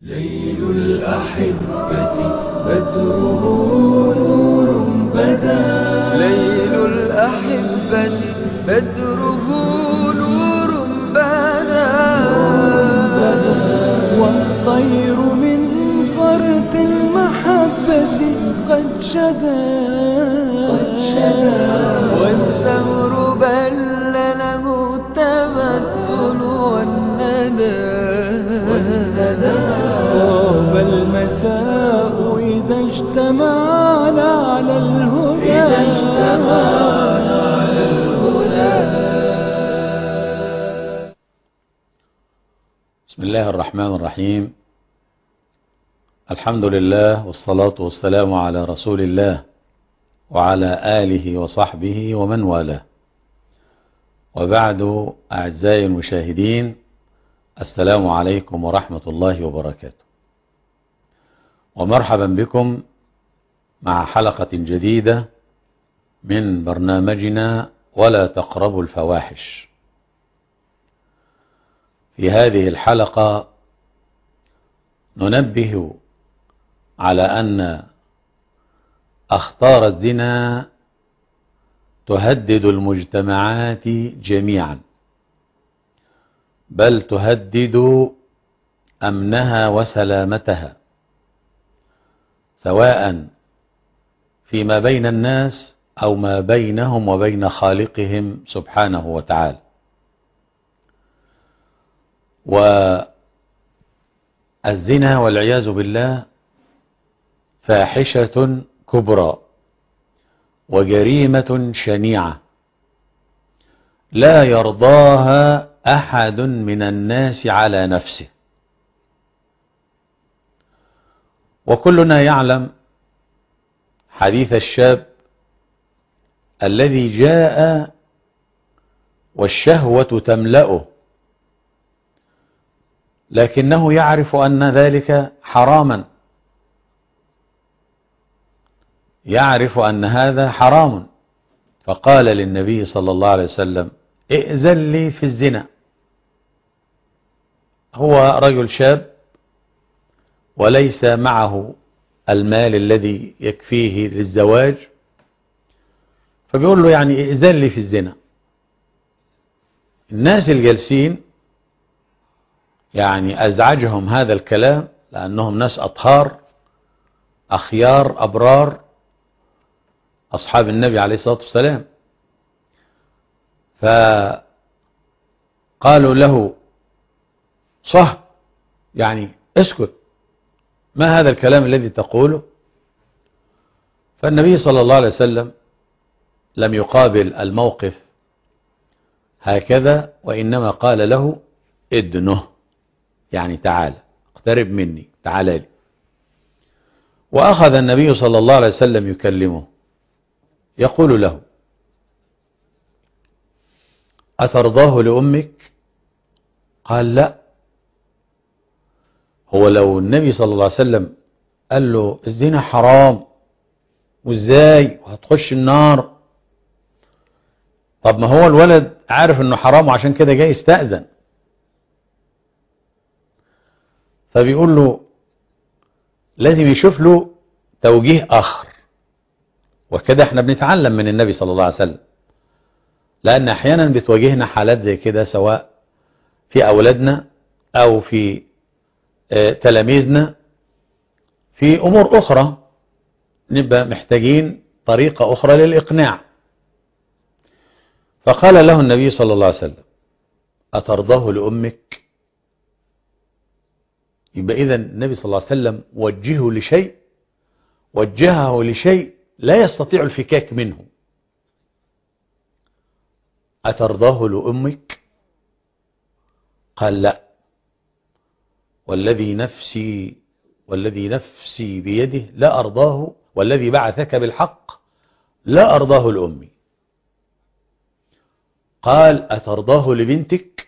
ليل الأحبة بدره نور بدا ليل الأحبة بدره نور بدا والطير من فرط المحبة قد شدا والثمر بل له التمثل والندى طاب المساء إذا اجتمعنا على الهدى إذا اجتمعنا على الهدى بسم الله الرحمن الرحيم الحمد لله والصلاة والسلام على رسول الله وعلى آله وصحبه ومن والاه وبعد أعزائي المشاهدين السلام عليكم ورحمة الله وبركاته ومرحبا بكم مع حلقة جديدة من برنامجنا ولا تقربوا الفواحش في هذه الحلقة ننبه على أن أخطار الزنا تهدد المجتمعات جميعا بل تهدد أمنها وسلامتها سواء فيما بين الناس أو ما بينهم وبين خالقهم سبحانه وتعالى والزنا والعياذ بالله فاحشة كبرى وجريمة شنيعة لا يرضاها أحد من الناس على نفسه وكلنا يعلم حديث الشاب الذي جاء والشهوة تملأه لكنه يعرف أن ذلك حراما يعرف أن هذا حرام فقال للنبي صلى الله عليه وسلم ائذن لي في الزنا هو رجل شاب وليس معه المال الذي يكفيه للزواج فبيقول له يعني ائذن لي في الزنا الناس الجالسين يعني أزعجهم هذا الكلام لأنهم ناس أطهار أخيار أبرار أصحاب النبي عليه الصلاة والسلام فقالوا له صح يعني اسكت ما هذا الكلام الذي تقوله فالنبي صلى الله عليه وسلم لم يقابل الموقف هكذا وإنما قال له ادنه يعني تعال اقترب مني تعال لي وأخذ النبي صلى الله عليه وسلم يكلمه يقول له أترضاه لأمك قال لا هو لو النبي صلى الله عليه وسلم قال له الزنا حرام وازاي وهتخش النار طب ما هو الولد عارف انه حرام وعشان كده جاي يستأذن فبيقول له لازم يشوف له توجيه آخر وكده احنا بنتعلم من النبي صلى الله عليه وسلم لأن أحيانا بتواجهنا حالات زي كده سواء في أولادنا أو في اه تلاميذنا في أمور أخرى نبقى محتاجين طريقة أخرى للإقناع فقال له النبي صلى الله عليه وسلم أترضاه لأمك يبقى إذا النبي صلى الله عليه وسلم وجهه لشيء وجهه لشيء لا يستطيع الفكاك منه أترضاه لأمك قال لا والذي نفسي والذي نفسي بيده لا أرضاه والذي بعثك بالحق لا أرضاه لأمي قال أترضاه لبنتك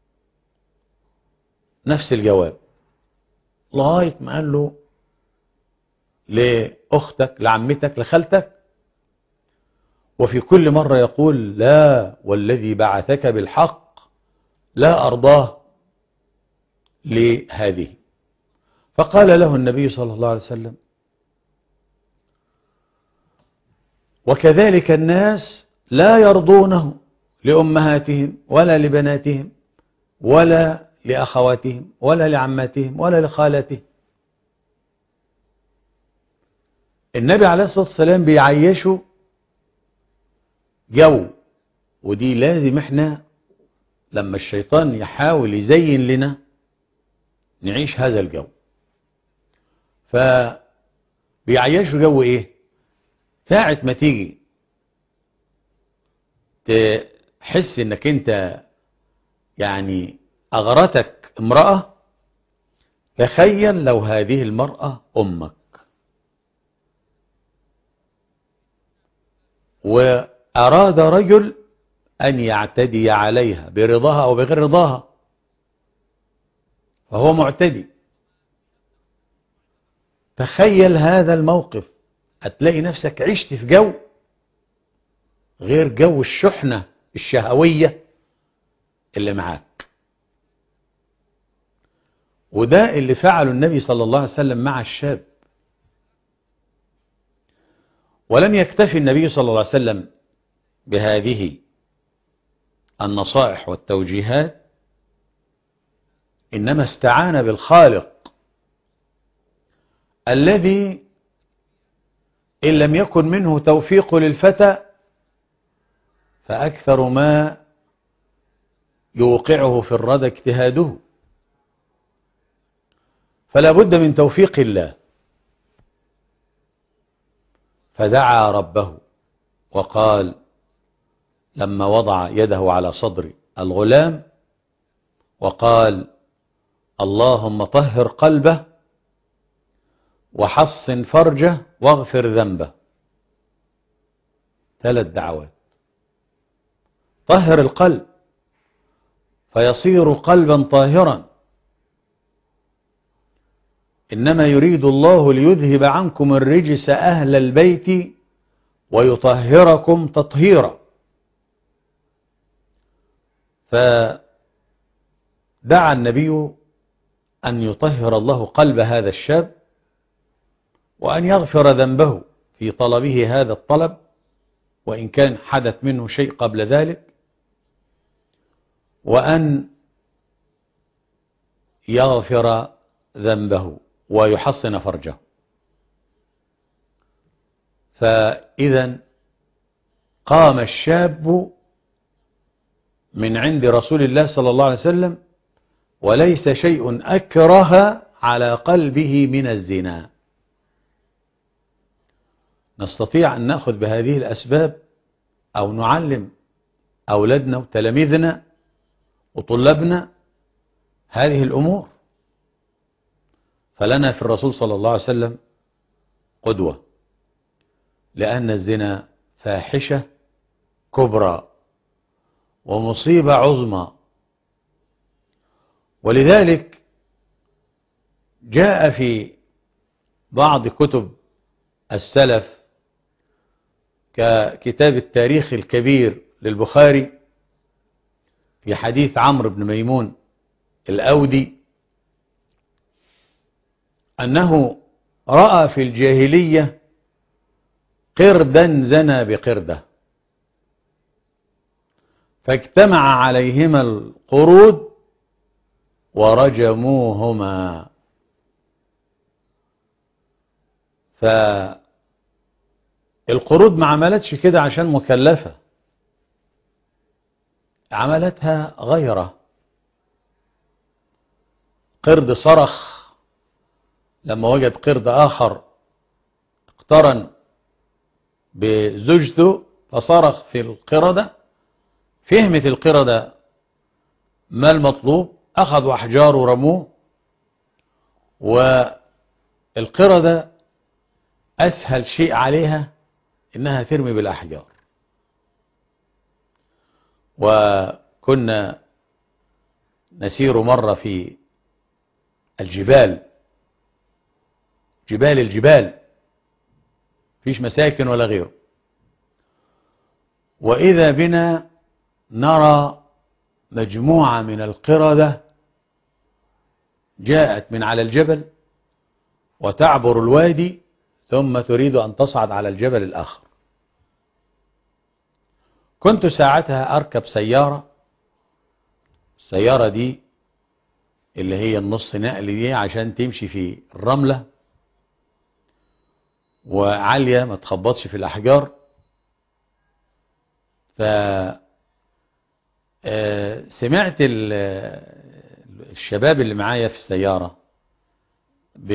نفس الجواب لغاية ما قال له لأختك لعمتك لخالتك وفي كل مرة يقول لا والذي بعثك بالحق لا أرضاه لهذه فقال له النبي صلى الله عليه وسلم وكذلك الناس لا يرضونه لأمهاتهم ولا لبناتهم ولا لأخواتهم ولا لعماتهم ولا لخالاتهم النبي عليه الصلاة والسلام بيعيشوا جو ودي لازم احنا لما الشيطان يحاول يزين لنا نعيش هذا الجو فبيعيشوا جو ايه ساعة ما تيجي تحس انك انت يعني اغرتك امرأة تخيل لو هذه المرأة امك واراد رجل ان يعتدي عليها برضاها او بغير رضاها فهو معتدي تخيل هذا الموقف هتلاقي نفسك عشت في جو غير جو الشحنة الشهوية اللي معاك وده اللي فعله النبي صلى الله عليه وسلم مع الشاب ولم يكتفي النبي صلى الله عليه وسلم بهذه النصائح والتوجيهات إنما استعان بالخالق الذي إن لم يكن منه توفيق للفتى فأكثر ما يوقعه في الردى اجتهاده فلا بد من توفيق الله فدعا ربه وقال لما وضع يده على صدر الغلام وقال اللهم طهر قلبه وحصن فرجه واغفر ذنبه ثلاث دعوات طهر القلب فيصير قلبا طاهرا إنما يريد الله ليذهب عنكم الرجس أهل البيت ويطهركم تطهيرا فدعا النبي أن يطهر الله قلب هذا الشاب وأن يغفر ذنبه في طلبه هذا الطلب وإن كان حدث منه شيء قبل ذلك وأن يغفر ذنبه ويحصن فرجه فإذا قام الشاب من عند رسول الله صلى الله عليه وسلم وليس شيء أكره على قلبه من الزنا نستطيع أن نأخذ بهذه الأسباب أو نعلم أولادنا وتلاميذنا وطلابنا هذه الأمور فلنا في الرسول صلى الله عليه وسلم قدوة لأن الزنا فاحشة كبرى ومصيبة عظمى ولذلك جاء في بعض كتب السلف ككتاب التاريخ الكبير للبخاري في حديث عمرو بن ميمون الأودي أنه رأى في الجاهلية قردا زنى بقردة فاجتمع عليهما القرود ورجموهما فالقرود ما عملتش كده عشان مكلفة عملتها غيره قرد صرخ لما وجد قرد آخر اقترن بزوجته فصرخ في القردة فهمت القردة ما المطلوب أخذوا أحجار ورموه والقردة أسهل شيء عليها إنها ترمي بالأحجار وكنا نسير مرة في الجبال جبال الجبال فيش مساكن ولا غيره وإذا بنا نرى مجموعة من القردة جاءت من على الجبل وتعبر الوادي ثم تريد أن تصعد على الجبل الآخر كنت ساعتها أركب سيارة السيارة دي اللي هي النص نقل دي عشان تمشي في الرملة وعالية ما تخبطش في الأحجار ف سمعت الشباب اللي معايا في السيارة ب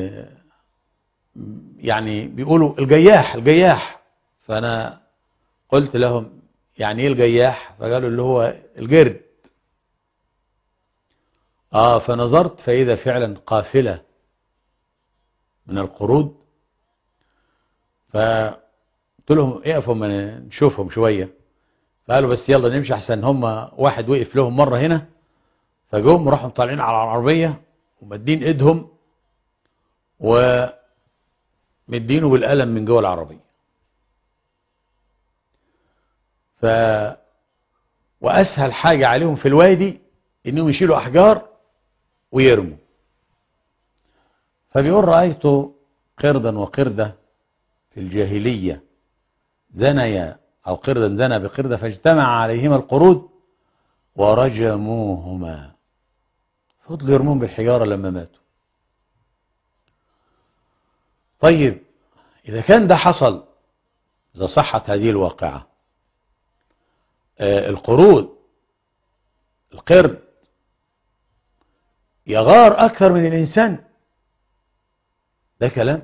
يعني بيقولوا الجياح الجياح فأنا قلت لهم يعني ايه الجياح فقالوا اللي هو الجرد اه فنظرت فإذا فعلا قافلة من القرود فقلت لهم اقفوا ما نشوفهم شوية فقالوا بس يلا نمشي احسن هم واحد وقف لهم مرة هنا فجم راحوا طالعين على العربية ومدين ايدهم ومدينه بالقلم من جوه العربية ف واسهل حاجة عليهم في الوادي انهم يشيلوا احجار ويرموا فبيقول رأيت قردا وقردة في الجاهلية زنيا أو قردا زنى بقردة فاجتمع عليهما القرود ورجموهما فضلوا يرمون بالحجارة لما ماتوا طيب إذا كان ده حصل إذا صحت هذه الواقعة آه القرود القرد يغار أكثر من الإنسان ده كلام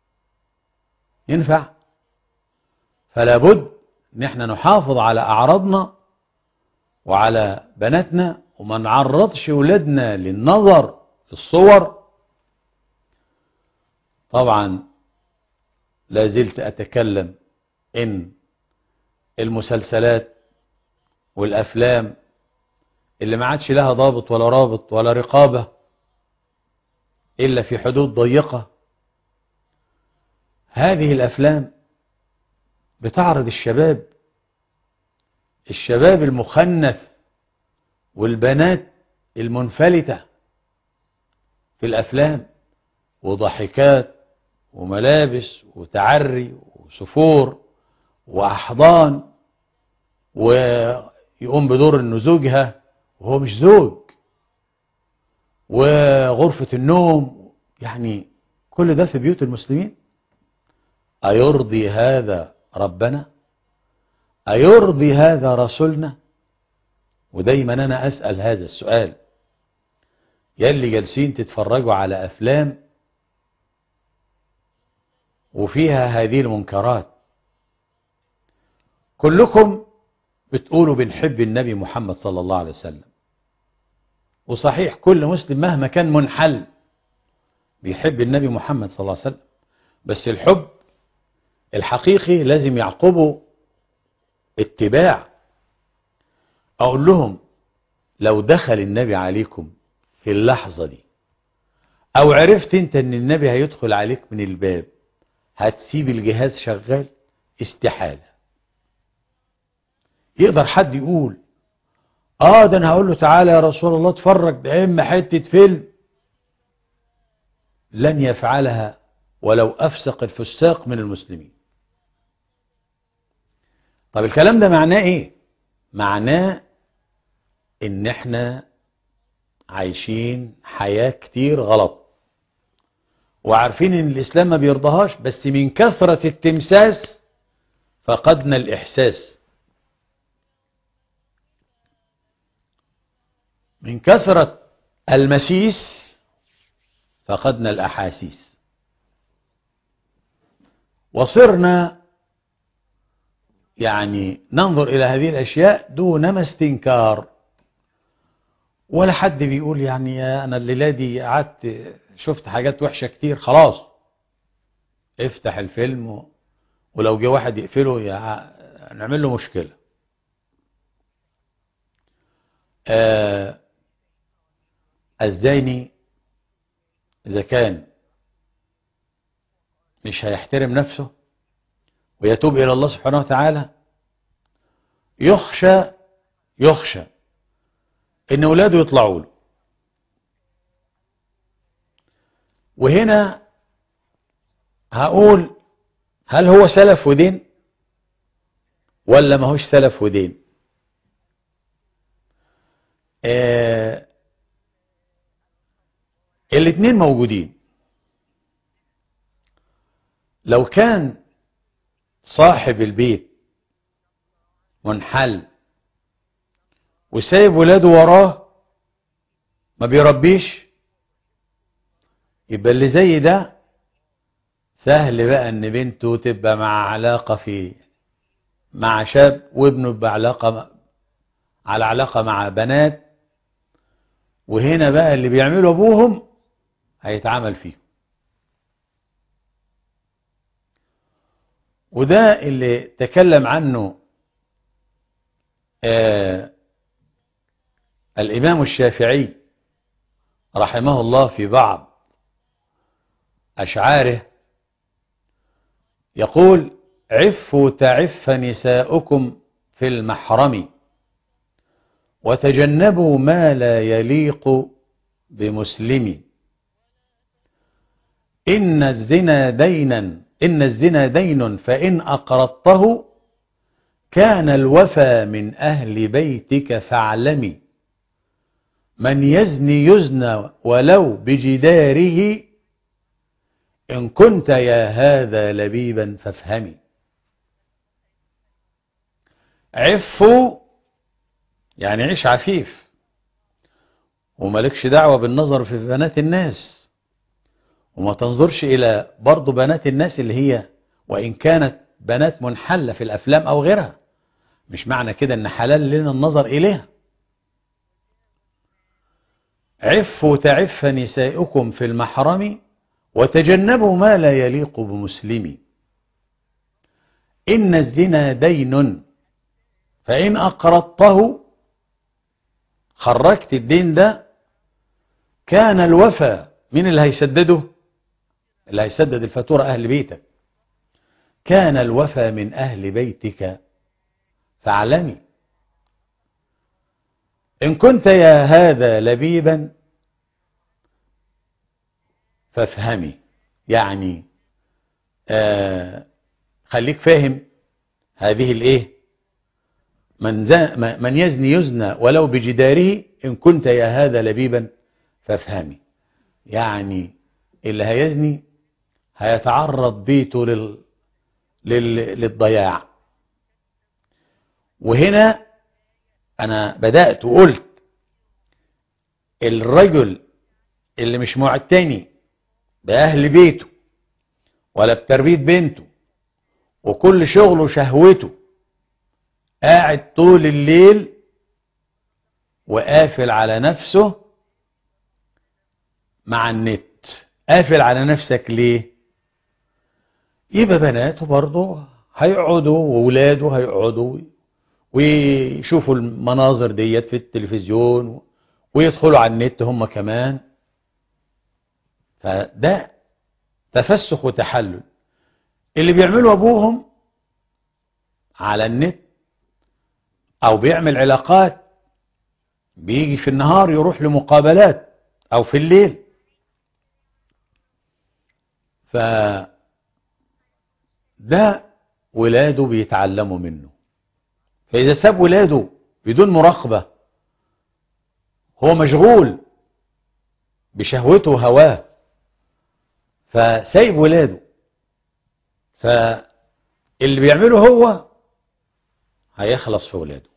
ينفع فلا بد ان احنا نحافظ على اعراضنا وعلى بناتنا وما نعرضش ولادنا للنظر الصور طبعا لا زلت اتكلم ان المسلسلات والافلام اللي ما عادش لها ضابط ولا رابط ولا رقابة الا في حدود ضيقة هذه الافلام بتعرض الشباب الشباب المخنث والبنات المنفلتة في الأفلام وضحكات وملابس وتعري وسفور وأحضان ويقوم بدور انه زوجها وهو مش زوج وغرفة النوم يعني كل ده في بيوت المسلمين أيرضي هذا ربنا أيرضي هذا رسولنا ودايما أنا أسأل هذا السؤال يلي جالسين تتفرجوا على أفلام وفيها هذه المنكرات كلكم بتقولوا بنحب النبي محمد صلى الله عليه وسلم وصحيح كل مسلم مهما كان منحل بيحب النبي محمد صلى الله عليه وسلم بس الحب الحقيقي لازم يعقبه اتباع اقول لهم لو دخل النبي عليكم في اللحظة دي او عرفت انت ان النبي هيدخل عليك من الباب هتسيب الجهاز شغال استحالة يقدر حد يقول اه ده انا هقول له تعالى يا رسول الله اتفرج ده اما حتة فيلم لن يفعلها ولو افسق الفساق من المسلمين طب الكلام ده معناه ايه معناه ان احنا عايشين حياة كتير غلط وعارفين ان الاسلام ما بيرضاهاش بس من كثرة التمساس فقدنا الاحساس من كثرة المسيس فقدنا الاحاسيس وصرنا يعني ننظر إلى هذه الأشياء دون ما استنكار ولا حد بيقول يعني أنا الليلة دي قعدت شفت حاجات وحشة كتير خلاص افتح الفيلم ولو جه واحد يقفله نعمل له مشكلة آه الزاني إذا كان مش هيحترم نفسه ويتوب إلى الله سبحانه وتعالى يخشى يخشى إن أولاده يطلعوا له وهنا هقول هل هو سلف ودين ولا ما هوش سلف ودين آه الاثنين موجودين لو كان صاحب البيت منحل وسايب ولاده وراه ما بيربيش يبقى اللي زي ده سهل بقى ان بنته تبقى مع علاقة في مع شاب وابنه يبقى علاقة على علاقة مع بنات وهنا بقى اللي بيعملوا ابوهم هيتعامل فيه وده اللي تكلم عنه آه الإمام الشافعي رحمه الله في بعض أشعاره يقول عفوا تعف نساؤكم في المحرم وتجنبوا ما لا يليق بمسلم إن الزنا دينا إن الزنا دين فإن أقرضته كان الوفى من أهل بيتك فاعلمي من يزني يزنى ولو بجداره إن كنت يا هذا لبيبا فافهمي عفوا يعني عيش عفيف وملكش دعوة بالنظر في بنات الناس وما تنظرش إلى برضو بنات الناس اللي هي وإن كانت بنات منحلة في الأفلام أو غيرها مش معنى كده أن حلال لنا النظر إليها عفوا تعف نسائكم في المحرم وتجنبوا ما لا يليق بمسلم إن الزنا دين فإن أقرضته خرجت الدين ده كان الوفى من اللي هيسدده اللي هيسدد الفاتورة أهل بيتك كان الوفى من أهل بيتك فاعلمي إن كنت يا هذا لبيبا فافهمي يعني آه خليك فاهم هذه الايه من, من يزني يزنى ولو بجداره إن كنت يا هذا لبيبا فافهمي يعني اللي هيزني هيتعرض بيته لل... لل... للضياع وهنا أنا بدأت وقلت الرجل اللي مش معتني بأهل بيته ولا بتربية بنته وكل شغله شهوته قاعد طول الليل وقافل على نفسه مع النت قافل على نفسك ليه يبقى بناته برضه هيقعدوا وولاده هيقعدوا ويشوفوا المناظر ديت في التلفزيون ويدخلوا على النت هم كمان فده تفسخ وتحلل اللي بيعملوا ابوهم على النت او بيعمل علاقات بيجي في النهار يروح لمقابلات او في الليل ف ده ولاده بيتعلموا منه فإذا ساب ولاده بدون مراقبة هو مشغول بشهوته وهواه فسايب ولاده فاللي بيعمله هو هيخلص في ولاده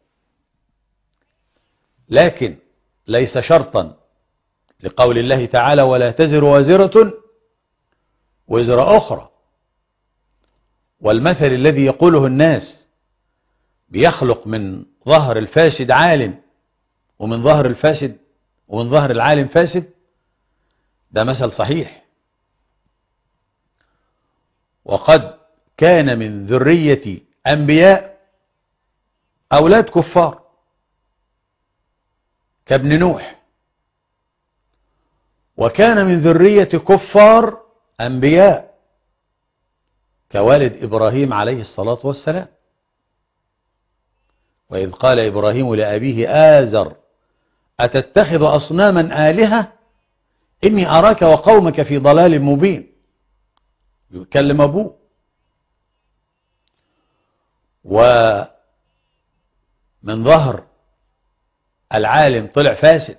لكن ليس شرطا لقول الله تعالى ولا تزر وازرة وزر أخرى والمثل الذي يقوله الناس بيخلق من ظهر الفاسد عالم ومن ظهر الفاسد ومن ظهر العالم فاسد ده مثل صحيح وقد كان من ذرية أنبياء أولاد كفار كابن نوح وكان من ذرية كفار أنبياء كوالد إبراهيم عليه الصلاة والسلام وإذ قال إبراهيم لأبيه آزر أتتخذ أصناما آلهة إني أراك وقومك في ضلال مبين يكلم أبوه ومن ظهر العالم طلع فاسد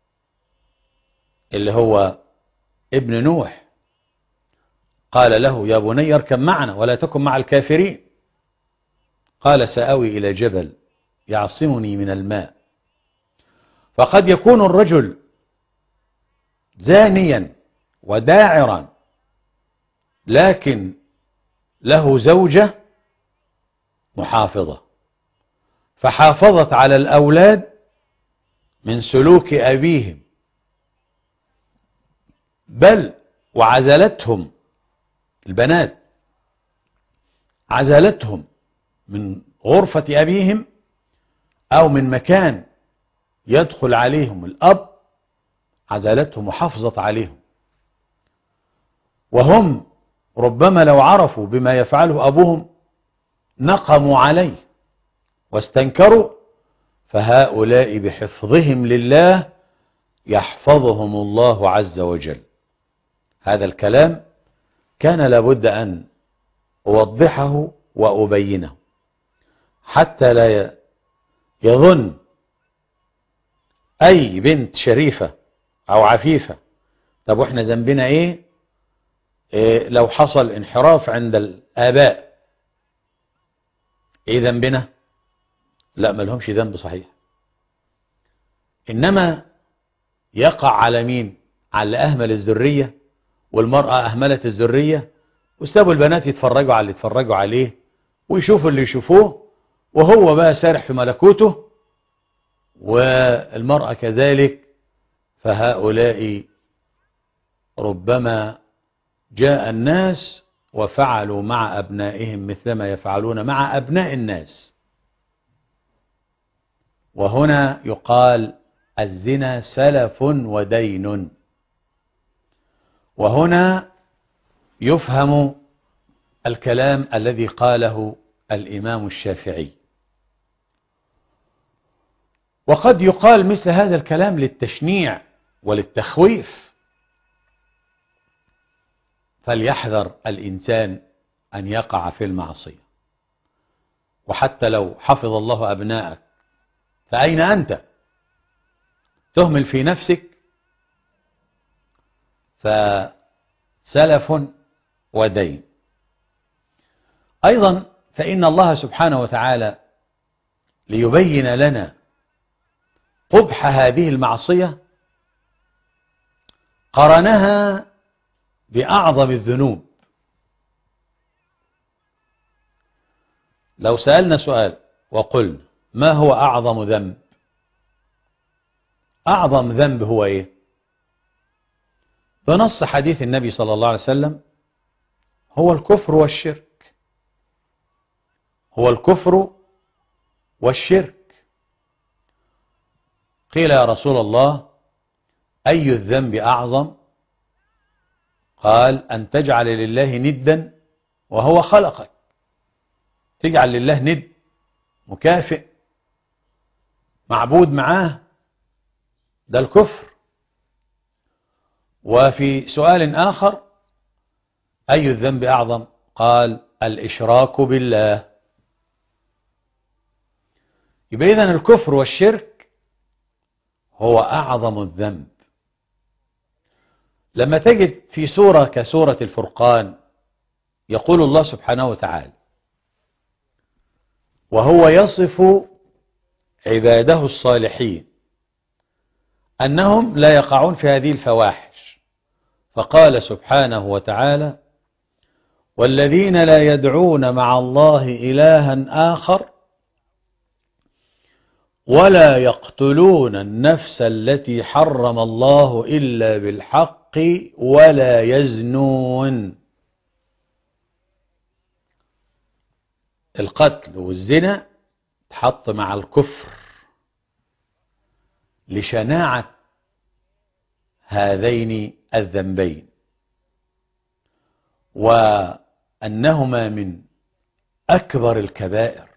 اللي هو ابن نوح قال له يا بني اركب معنا ولا تكن مع الكافرين قال سأوي إلى جبل يعصمني من الماء فقد يكون الرجل زانيا وداعرا لكن له زوجة محافظة فحافظت على الأولاد من سلوك أبيهم بل وعزلتهم البنات عزلتهم من غرفة أبيهم أو من مكان يدخل عليهم الأب عزلتهم وحافظت عليهم وهم ربما لو عرفوا بما يفعله أبوهم نقموا عليه واستنكروا فهؤلاء بحفظهم لله يحفظهم الله عز وجل هذا الكلام كان لابد أن أوضحه وأبينه حتى لا يظن أي بنت شريفة أو عفيفة طب وإحنا ذنبنا إيه؟, إيه لو حصل انحراف عند الآباء إيه ذنبنا لا ما لهمش ذنب صحيح إنما يقع على مين على أهمل الذرية والمرأة أهملت الذرية وسابوا البنات يتفرجوا على اللي يتفرجوا عليه ويشوفوا اللي يشوفوه وهو بقى سارح في ملكوته والمرأة كذلك فهؤلاء ربما جاء الناس وفعلوا مع أبنائهم مثلما يفعلون مع أبناء الناس وهنا يقال الزنا سلف ودين وهنا يفهم الكلام الذي قاله الإمام الشافعي وقد يقال مثل هذا الكلام للتشنيع وللتخويف فليحذر الإنسان أن يقع في المعصية وحتى لو حفظ الله أبناءك فأين أنت تهمل في نفسك فسلف ودين أيضا فإن الله سبحانه وتعالى ليبين لنا قبح هذه المعصية قرنها بأعظم الذنوب لو سألنا سؤال وقلنا ما هو أعظم ذنب أعظم ذنب هو إيه بنص حديث النبي صلى الله عليه وسلم هو الكفر والشرك هو الكفر والشرك قيل يا رسول الله أي الذنب أعظم قال أن تجعل لله ندا وهو خلقك تجعل لله ند مكافئ معبود معاه ده الكفر وفي سؤال آخر أي الذنب أعظم قال الإشراك بالله يبقى إذن الكفر والشرك هو أعظم الذنب لما تجد في سورة كسورة الفرقان يقول الله سبحانه وتعالى وهو يصف عباده الصالحين أنهم لا يقعون في هذه الفواحش فقال سبحانه وتعالى والذين لا يدعون مع الله إلها آخر ولا يقتلون النفس التي حرم الله إلا بالحق ولا يزنون القتل والزنا تحط مع الكفر لشناعة هذين الذنبين وأنهما من أكبر الكبائر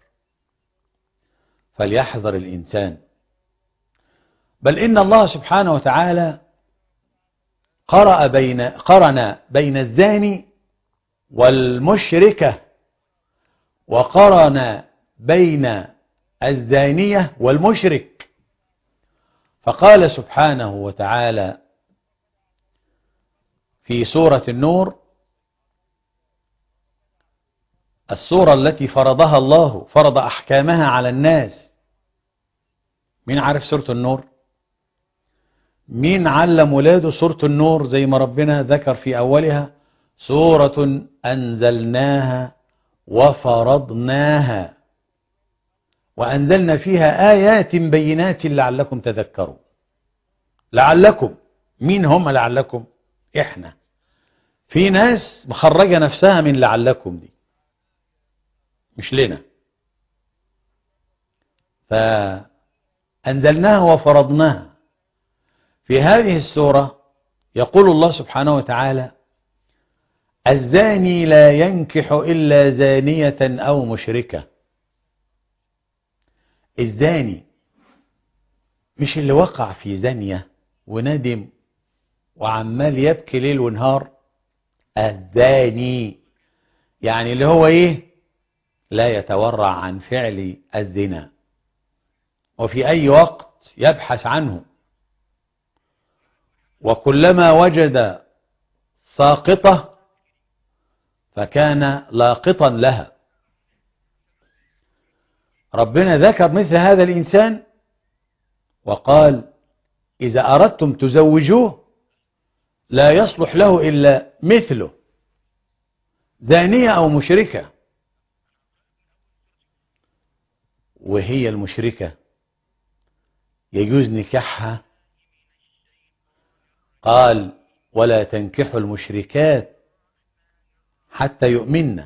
فليحذر الإنسان بل إن الله سبحانه وتعالى قرأ بين قرن بين الزاني والمشركة وقرن بين الزانية والمشرك فقال سبحانه وتعالى في سورة النور السورة التي فرضها الله فرض أحكامها على الناس مين عارف سورة النور مين علم ولاده سورة النور زي ما ربنا ذكر في أولها سورة أنزلناها وفرضناها وأنزلنا فيها آيات بينات لعلكم تذكروا لعلكم مين هم لعلكم إحنا في ناس مخرجة نفسها من لعلكم دي مش لنا فأنزلناها وفرضناها في هذه السورة يقول الله سبحانه وتعالى الزاني لا ينكح إلا زانية أو مشركة الزاني مش اللي وقع في زانية وندم وعمال يبكي ليل ونهار الزاني يعني اللي هو ايه لا يتورع عن فعل الزنا وفي أي وقت يبحث عنه وكلما وجد ساقطة فكان لاقطا لها ربنا ذكر مثل هذا الإنسان وقال إذا أردتم تزوجوه لا يصلح له إلا مثله زانية أو مشركة وهي المشركة يجوز نكاحها قال ولا تنكحوا المشركات حتى يؤمنن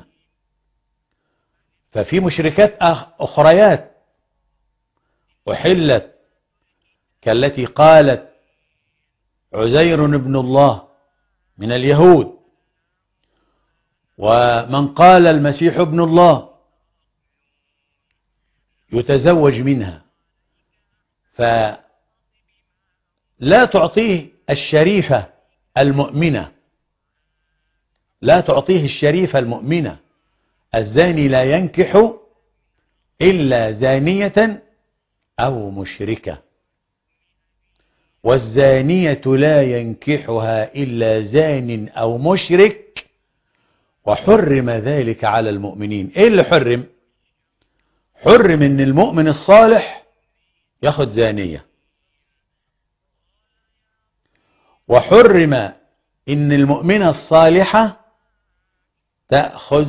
ففي مشركات أخريات أحلت كالتي قالت عزير ابن الله من اليهود ومن قال المسيح ابن الله يتزوج منها فلا تعطيه الشريفة المؤمنة لا تعطيه الشريفة المؤمنة الزاني لا ينكح إلا زانية أو مشركة والزانية لا ينكحها إلا زان أو مشرك وحرم ذلك على المؤمنين إيه اللي حرم حرم ان المؤمن الصالح ياخد زانية وحرم ان المؤمنة الصالحة تأخذ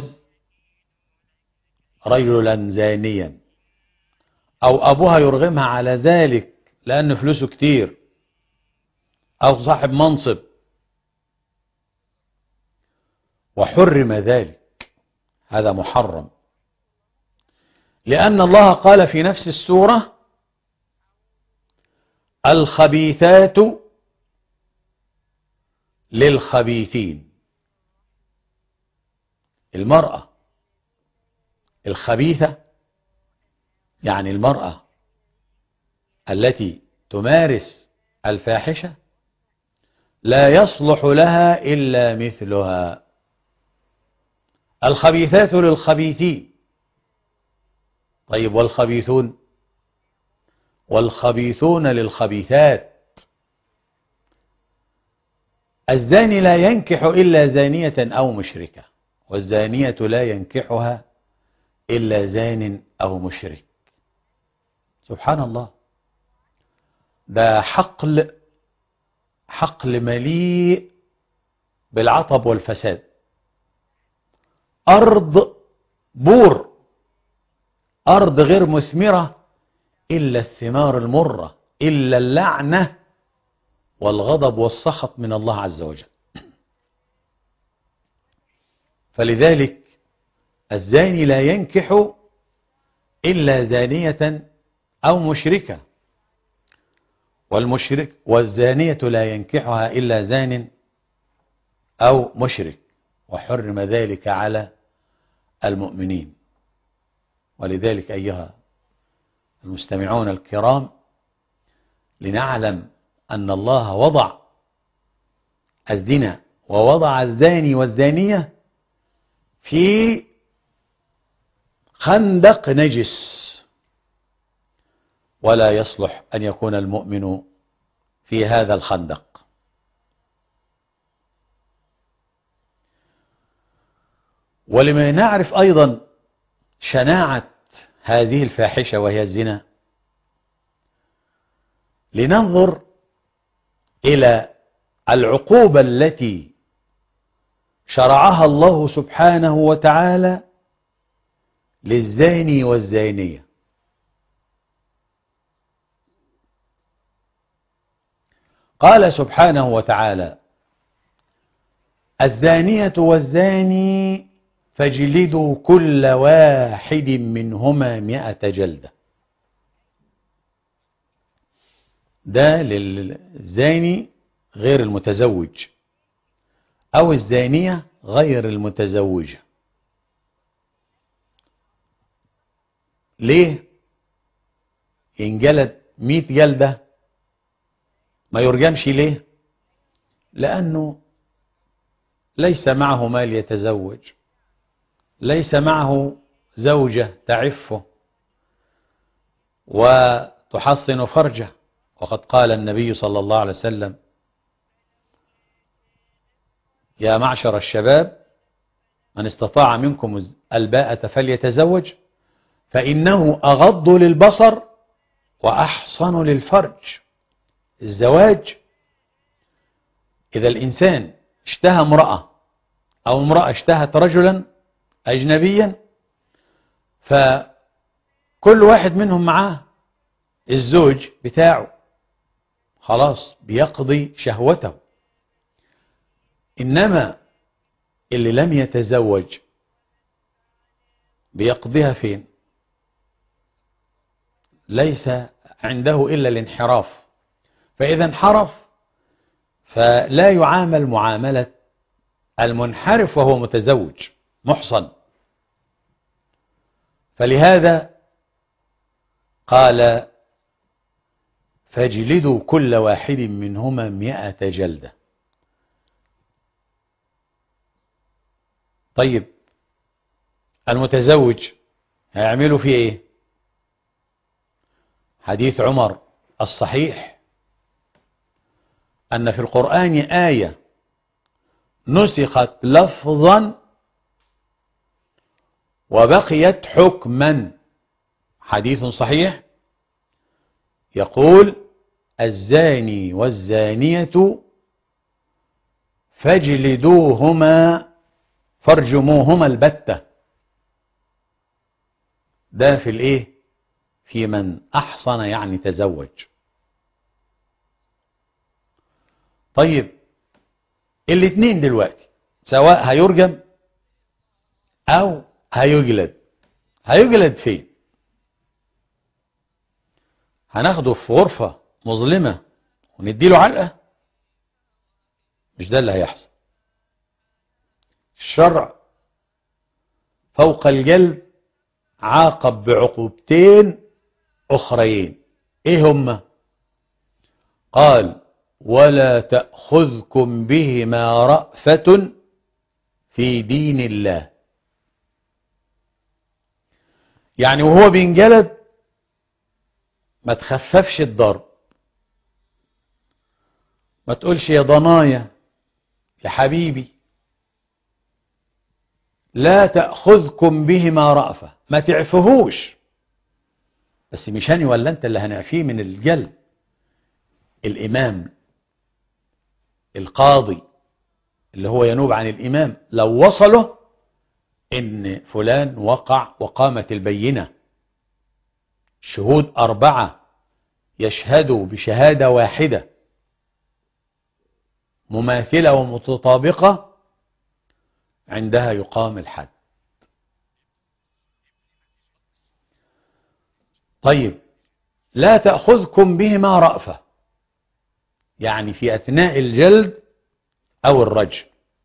رجلا زانيا او ابوها يرغمها على ذلك لان فلوسه كتير او صاحب منصب وحرم ذلك هذا محرم لأن الله قال في نفس السورة الخبيثات للخبيثين المرأة الخبيثة يعني المرأة التي تمارس الفاحشة لا يصلح لها إلا مثلها الخبيثات للخبيثين طيب والخبيثون والخبيثون للخبيثات الزاني لا ينكح إلا زانية أو مشركة والزانية لا ينكحها إلا زان أو مشرك سبحان الله ده حقل حقل مليء بالعطب والفساد أرض بور أرض غير مثمرة إلا الثمار المرة إلا اللعنة والغضب والسخط من الله عز وجل فلذلك الزاني لا ينكح إلا زانية أو مشركة والمشرك والزانية لا ينكحها إلا زان أو مشرك وحرم ذلك على المؤمنين ولذلك أيها المستمعون الكرام لنعلم أن الله وضع الزنا ووضع الزاني والزانية في خندق نجس ولا يصلح أن يكون المؤمن في هذا الخندق ولما نعرف أيضا شناعة هذه الفاحشة وهي الزنا لننظر إلى العقوبة التي شرعها الله سبحانه وتعالى للزاني والزانية قال سبحانه وتعالى الزانية والزاني فاجلدوا كل واحد منهما مئة جلدة ده للزاني غير المتزوج أو الزانية غير المتزوجة ليه انجلد مئة جلدة ما يرجمش ليه لأنه ليس معه مال يتزوج ليس معه زوجة تعفه وتحصن فرجه وقد قال النبي صلى الله عليه وسلم يا معشر الشباب من استطاع منكم الباءة فليتزوج فإنه أغض للبصر وأحصن للفرج الزواج إذا الإنسان اشتهى امرأة أو امرأة اشتهت رجلا أجنبيا فكل واحد منهم معاه الزوج بتاعه خلاص بيقضي شهوته إنما اللي لم يتزوج بيقضيها فين ليس عنده إلا الانحراف فإذا انحرف فلا يعامل معاملة المنحرف وهو متزوج محصن فلهذا قال فاجلدوا كل واحد منهما مئة جلدة طيب المتزوج هيعملوا فيه ايه حديث عمر الصحيح أن في القرآن آية نسخت لفظا وبقيت حكما حديث صحيح يقول الزاني والزانية فاجلدوهما فارجموهما البتة ده في الايه في من احصن يعني تزوج طيب الاثنين دلوقتي سواء هيرجم او هيجلد هيجلد فين هناخده في غرفة مظلمة ونديله علقة مش ده اللي هيحصل الشرع فوق الجلد عاقب بعقوبتين أخرين إيه هما قال ولا تأخذكم بهما رأفة في دين الله يعني وهو بينجلد ما تخففش الضرب ما تقولش يا ضنايا يا حبيبي لا تأخذكم بهما رأفة ما تعفهوش بس مشاني ولا انت اللي هنعفيه من الجلد الإمام القاضي اللي هو ينوب عن الإمام لو وصله إن فلان وقع وقامت البينة شهود أربعة يشهدوا بشهادة واحدة مماثلة ومتطابقة عندها يقام الحد طيب لا تأخذكم بهما رأفة يعني في أثناء الجلد أو الرجم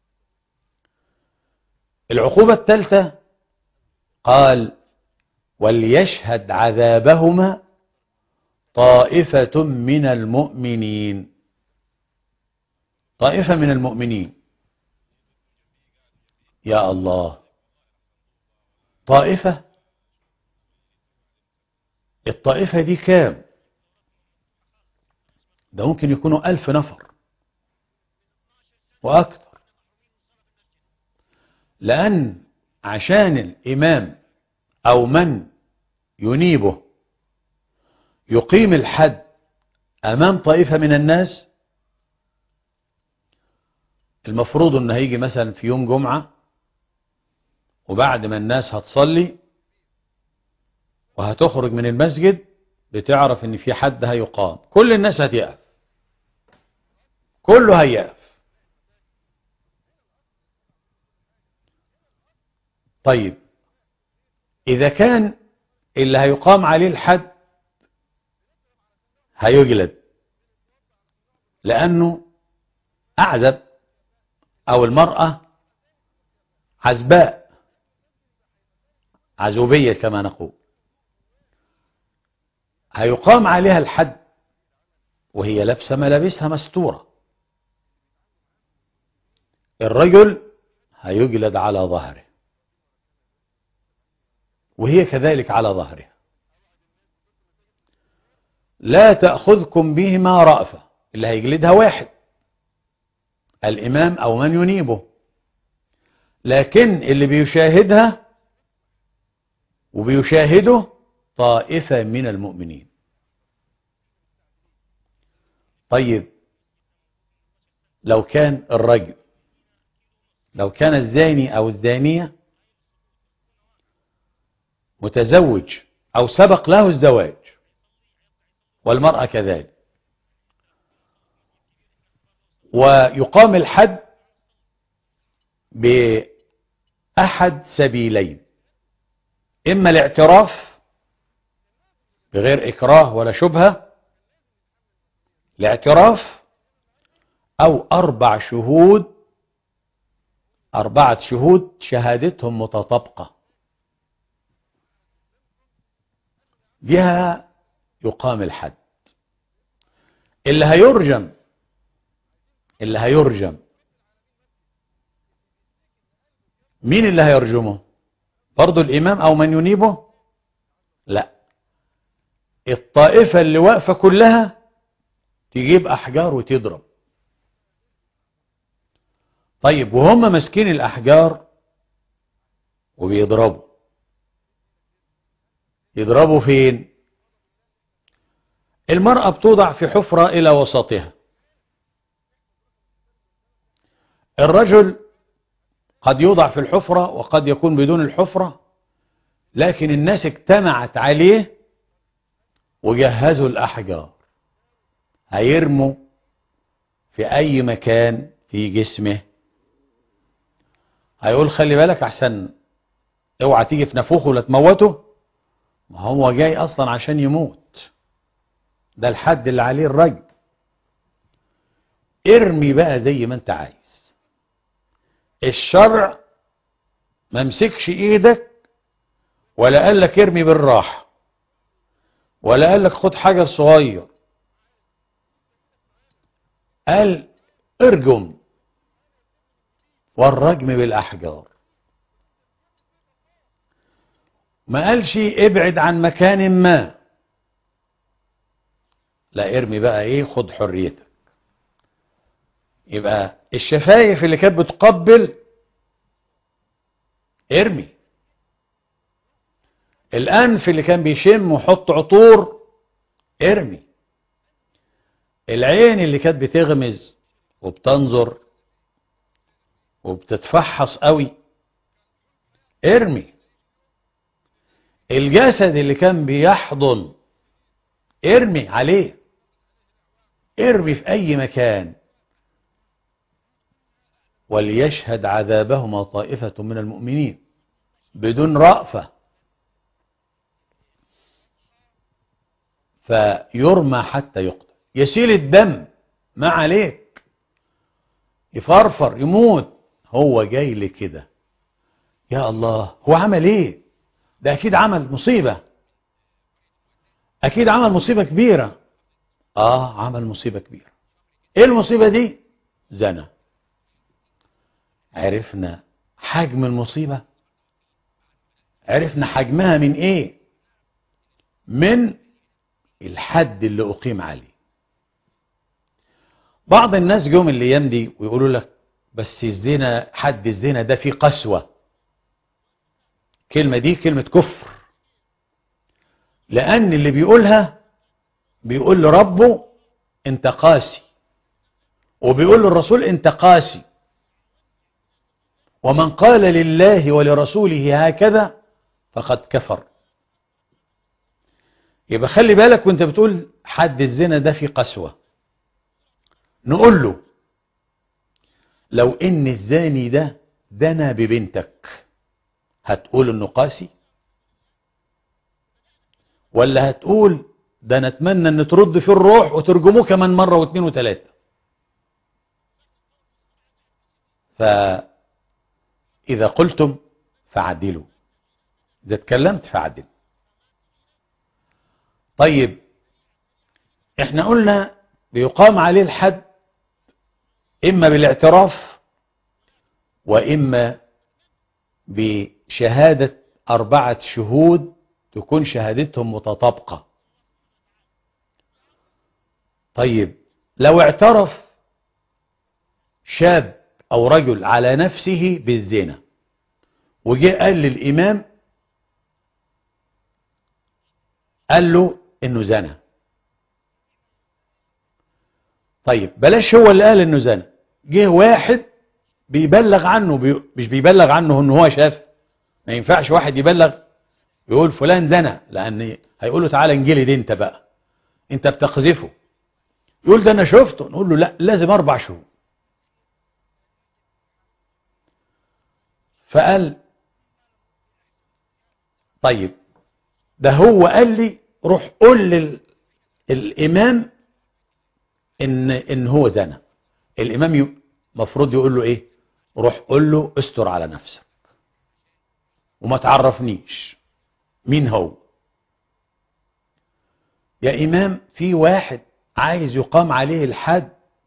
العقوبة الثالثة قال وليشهد عذابهما طائفة من المؤمنين طائفة من المؤمنين يا الله طائفة الطائفة دي كام ده ممكن يكونوا ألف نفر وأكثر لأن عشان الإمام أو من ينيبه يقيم الحد أمام طائفة من الناس المفروض أنه هيجي مثلا في يوم جمعة وبعد ما الناس هتصلي وهتخرج من المسجد بتعرف ان في حد هيقام كل الناس هتقف كله هيقف طيب اذا كان اللي هيقام عليه الحد هيجلد لانه اعزب او المرأة عزباء عزوبية كما نقول هيقام عليها الحد وهي لابسة ملابسها مستورة الرجل هيجلد على ظهره وهي كذلك على ظهرها لا تأخذكم بهما رأفة اللي هيجلدها واحد الإمام أو من ينيبه لكن اللي بيشاهدها وبيشاهده طائفة من المؤمنين طيب لو كان الرجل لو كان الزاني أو الزانية متزوج أو سبق له الزواج والمرأة كذلك ويقام الحد بأحد سبيلين إما الاعتراف بغير إكراه ولا شبهة الاعتراف أو أربع شهود أربعة شهود شهادتهم متطابقة بها يقام الحد اللي هيرجم اللي هيرجم مين اللي هيرجمه برضو الإمام أو من ينيبه لا الطائفة اللي واقفة كلها تجيب أحجار وتضرب طيب وهم ماسكين الأحجار وبيضربوا يضربوا فين المرأة بتوضع في حفرة إلى وسطها الرجل قد يوضع في الحفرة وقد يكون بدون الحفرة لكن الناس اجتمعت عليه وجهزوا الأحجار هيرموا في أي مكان في جسمه هيقول خلي بالك أحسن اوعى تيجي في نفوخه ولا تموته ما هو جاي أصلا عشان يموت ده الحد اللي عليه الرجل ارمي بقى زي ما انت عايز الشرع ما مسكش ايدك ولا قال لك ارمي بالراحة ولا قال لك خد حجر صغير قال ارجم والرجم بالأحجار ما قالش ابعد عن مكان ما لا ارمي بقى ايه خد حريتك يبقى الشفايف اللي كانت بتقبل ارمي الأنف اللي كان بيشم وحط عطور ارمي العين اللي كانت بتغمز وبتنظر وبتتفحص قوي ارمي الجسد اللي كان بيحضن ارمي عليه ارمي في أي مكان وليشهد عذابهما طائفة من المؤمنين بدون رأفة فيرمى حتى يقتل يسيل الدم ما عليك يفرفر يموت هو جاي لكده يا الله هو عمل ايه ده اكيد عمل مصيبة اكيد عمل مصيبة كبيرة اه عمل مصيبة كبيرة ايه المصيبة دي زنا عرفنا حجم المصيبة عرفنا حجمها من ايه من الحد اللي اقيم عليه بعض الناس جم الايام دي ويقولوا لك بس الزنا حد الزنا ده فيه قسوة كلمة دي كلمة كفر لأن اللي بيقولها بيقول لربه انت قاسي وبيقول للرسول انت قاسي ومن قال لله ولرسوله هكذا فقد كفر يبقى خلي بالك وانت بتقول حد الزنا ده في قسوة نقول له لو ان الزاني ده دنا ببنتك هتقول انه قاسي ولا هتقول ده نتمنى ان ترد في الروح وترجموه كمان مرة واثنين وثلاثة فإذا قلتم فعدلوا إذا اتكلمت فعدل طيب احنا قلنا بيقام عليه الحد إما بالاعتراف وإما بشهادة أربعة شهود تكون شهادتهم متطابقة طيب لو اعترف شاب أو رجل على نفسه بالزنا وجاء قال للإمام قال له إنه زنى طيب بلاش هو اللي قال إنه زنى جه واحد بيبلغ عنه بي... مش بيبلغ عنه إنه هو شاف ما ينفعش واحد يبلغ يقول فلان زنى لأن هيقول له تعالى انجلد انت بقى انت بتقذفه يقول ده انا شفته نقول له لا لازم اربع شهور فقال طيب ده هو قال لي روح قول للإمام إن, إن هو زنى الإمام مفروض يقول له إيه روح قول له استر على نفسك وما تعرفنيش مين هو يا إمام في واحد عايز يقام عليه الحد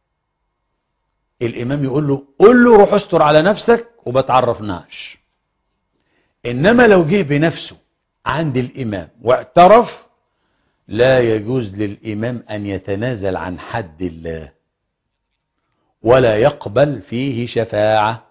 الإمام يقول له قول له روح استر على نفسك وما تعرفناش إنما لو جه بنفسه عند الإمام واعترف لا يجوز للإمام أن يتنازل عن حد الله ولا يقبل فيه شفاعة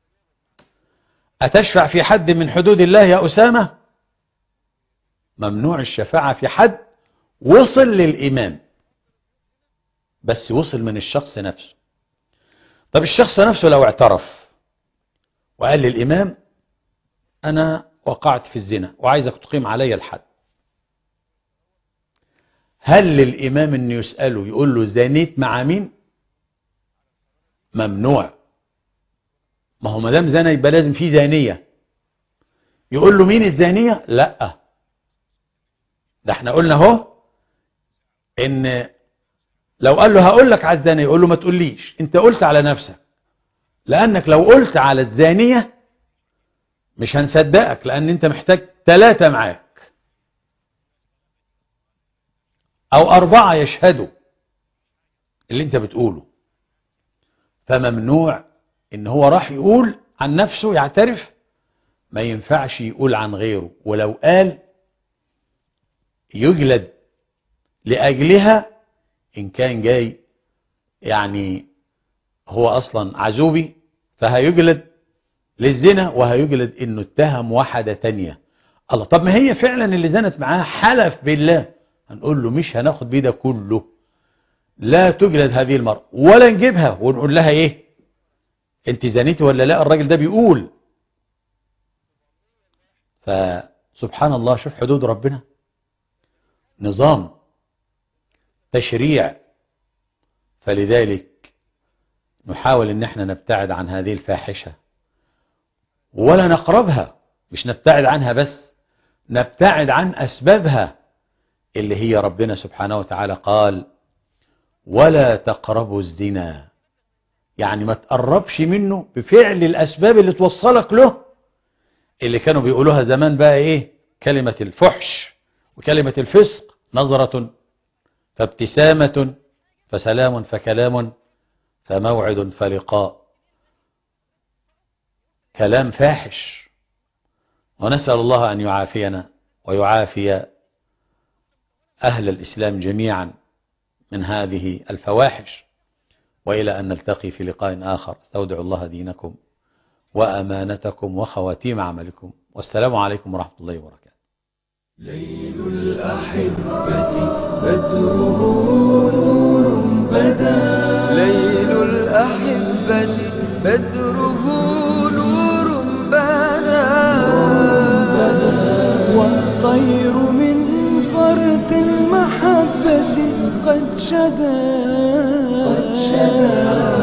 أتشفع في حد من حدود الله يا أسامة ممنوع الشفاعة في حد وصل للإمام بس وصل من الشخص نفسه طب الشخص نفسه لو اعترف وقال للإمام أنا وقعت في الزنا وعايزك تقيم علي الحد هل للإمام أن يسأله يقول له زانيت مع مين ممنوع ما هو مدام زنا يبقى لازم في زانية يقول له مين الزانية لا ده احنا قلنا اهو ان لو قال له هقول لك على الزانية يقول له ما تقوليش انت قلت على نفسك لانك لو قلت على الزانية مش هنصدقك لان انت محتاج ثلاثة معاك او اربعة يشهدوا اللي انت بتقوله فممنوع ان هو راح يقول عن نفسه يعترف ما ينفعش يقول عن غيره ولو قال يجلد لأجلها إن كان جاي يعني هو أصلا عزوبي فهيجلد للزنا وهيجلد إنه اتهم واحدة تانية الله طب ما هي فعلا اللي زنت معاه حلف بالله هنقول له مش هناخد بيه ده كله لا تجلد هذه المرأة ولا نجيبها ونقول لها ايه انت زنيتي ولا لا الراجل ده بيقول فسبحان الله شوف حدود ربنا نظام تشريع فلذلك نحاول ان احنا نبتعد عن هذه الفاحشة ولا نقربها مش نبتعد عنها بس نبتعد عن اسبابها اللي هي ربنا سبحانه وتعالى قال ولا تقربوا الزنا يعني ما تقربش منه بفعل الاسباب اللي توصلك له اللي كانوا بيقولوها زمان بقى ايه كلمة الفحش وكلمة الفسق نظرة فابتسامة فسلام فكلام فموعد فلقاء كلام فاحش ونسأل الله أن يعافينا ويعافي أهل الإسلام جميعا من هذه الفواحش وإلى أن نلتقي في لقاء آخر استودع الله دينكم وأمانتكم وخواتيم عملكم والسلام عليكم ورحمة الله وبركاته ليل الأحبة بدره نور بدا ليل الأحبة بدره نور بدا والطير من فرط المحبة قد شدا